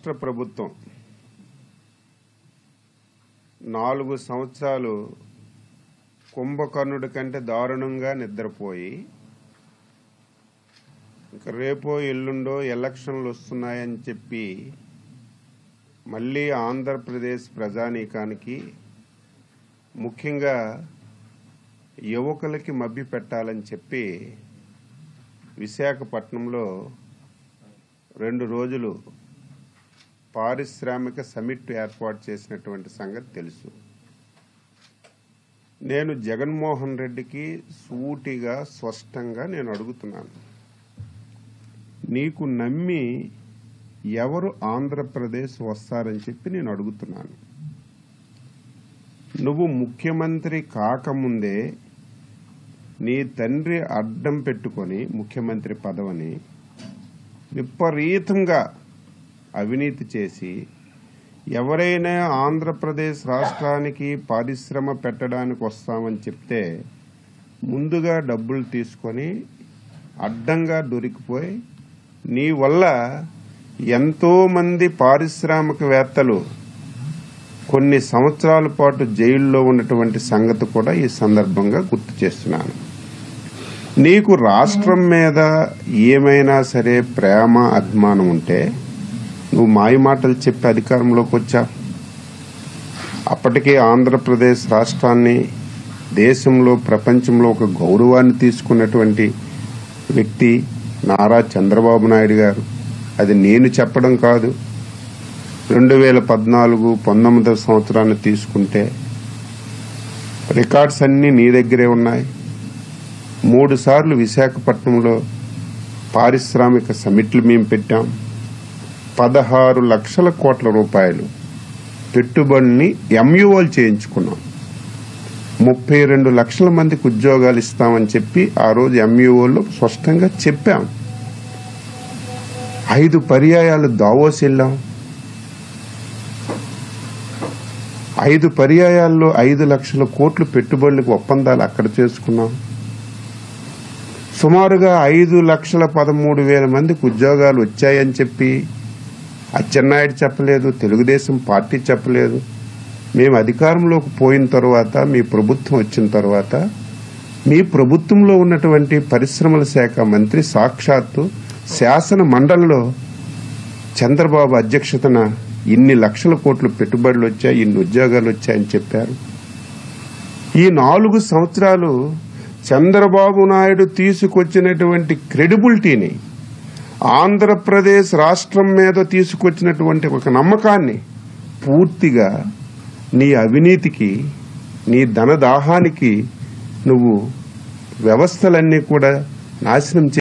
రాష్ట్ర ప్రభుత్వం నాలుగు సంవత్సరాలు కుంభకర్ణుడి కంటే దారుణంగా నిద్రపోయి ఇంక రేపో ఎల్లుండో ఎలక్షన్లు వస్తున్నాయని చెప్పి మళ్ళీ ఆంధ్రప్రదేశ్ ప్రజానీకానికి ముఖ్యంగా యువకులకి మభ్య పెట్టాలని చెప్పి విశాఖపట్నంలో రెండు రోజులు పారిశ్రామిక సమిట్ ఏర్పాటు చేసినటువంటి సంగతి తెలుసు నేను జగన్మోహన్ రెడ్డికి సూటిగా స్పష్టంగా నేను అడుగుతున్నాను నీకు నమ్మి ఎవరు ఆంధ్రప్రదేశ్ వస్తారని చెప్పి నేను అడుగుతున్నాను నువ్వు ముఖ్యమంత్రి కాకముందే నీ తండ్రి అడ్డం పెట్టుకొని ముఖ్యమంత్రి పదవిని విపరీతంగా అవినీతి చేసి ఎవరైనా ఆంధ్రప్రదేశ్ రాష్ట్రానికి పారిశ్రమ పెట్టడానికి వస్తామని చెప్తే ముందుగా డబ్బులు తీసుకొని అడ్డంగా దొరికిపోయి నీ వల్ల ఎంతో మంది పారిశ్రామికవేత్తలు కొన్ని సంవత్సరాల పాటు జైల్లో ఉన్నటువంటి సంగతి కూడా ఈ సందర్భంగా గుర్తు చేస్తున్నాను నీకు రాష్ట్రం మీద ఏమైనా సరే ప్రేమ అభిమానం ఉంటే నువ్వు మాయ మాటలు చెప్పి అధికారంలోకి వచ్చా అప్పటికే ఆంధ్రప్రదేశ్ రాష్ట్రాన్ని దేశంలో ప్రపంచంలో ఒక గౌరవాన్ని తీసుకున్నటువంటి వ్యక్తి నారా చంద్రబాబు నాయుడు గారు అది నేను చెప్పడం కాదు రెండు వేల పద్నాలుగు పంతొమ్మిదవ సంవత్సరాన్ని తీసుకుంటే రికార్డ్స్ అన్నీ నీ దగ్గరే ఉన్నాయి మూడు సార్లు విశాఖపట్నంలో పారిశ్రామిక సమిట్లు మేము పెట్టాం పదహారు లక్షల కోట్ల రూపాయలు పెట్టుబడిని ఎంయూఓలు చేయించుకున్నాం ముప్పై రెండు లక్షల మందికి ఉద్యోగాలు ఇస్తామని చెప్పి ఆ రోజు ఎంయూఓలో స్పష్టంగా చెప్పాం ఐదు పర్యాయాలు దావోస్ వెళ్ళాం ఐదు పర్యాయాల్లో ఐదు లక్షల కోట్లు పెట్టుబడులకు ఒప్పందాలు అక్కడ చేసుకున్నాం సుమారుగా ఐదు లక్షల పదమూడు వేల మందికి ఉద్యోగాలు వచ్చాయని చెప్పి అచ్చెన్నాయుడు చెప్పలేదు తెలుగుదేశం పార్టీ చెప్పలేదు మేము అధికారంలోకి పోయిన తర్వాత మీ ప్రభుత్వం వచ్చిన తర్వాత మీ ప్రభుత్వంలో ఉన్నటువంటి పరిశ్రమల శాఖ మంత్రి సాక్షాత్తు శాసన మండలిలో చంద్రబాబు అధ్యక్షతన ఇన్ని లక్షల కోట్లు పెట్టుబడులు వచ్చాయి ఇన్ని ఉద్యోగాలు వచ్చాయని చెప్పారు ఈ నాలుగు సంవత్సరాలు చంద్రబాబు నాయుడు తీసుకొచ్చినటువంటి క్రెడిబిలిటీని ఆంధ్రప్రదేశ్ రాష్ట్రం మీద తీసుకొచ్చినటువంటి ఒక నమ్మకాన్ని పూర్తిగా నీ అవినీతికి నీ ధనదాహానికి నువ్వు వ్యవస్థలన్నీ కూడా నాశనం చే